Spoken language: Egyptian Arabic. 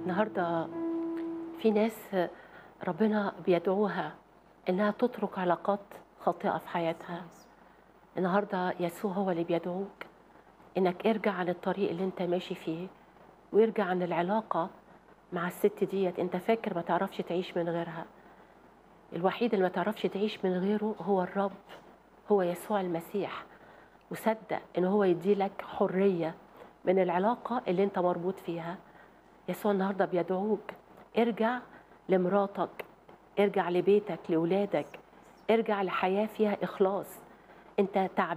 النهارده في ناس ربنا بيدعوها انها تترك علاقات خاطئه في حياتها النهارده يسوع هو اللي بيدعوك انك ارجع عن الطريق اللي انت ماشي فيه وارجع عن العلاقه مع الست ديت انت فاكر ما تعرفش تعيش من غيرها الوحيد اللي ما تعرفش تعيش من غيره هو الرب هو يسوع المسيح وصدق ان هو يديلك حريه من العلاقه اللي انت مربوط فيها يسوع النهارده بيدعوك ارجع لمراتك ارجع لبيتك لاولادك ارجع لحياه فيها اخلاص انت تعبان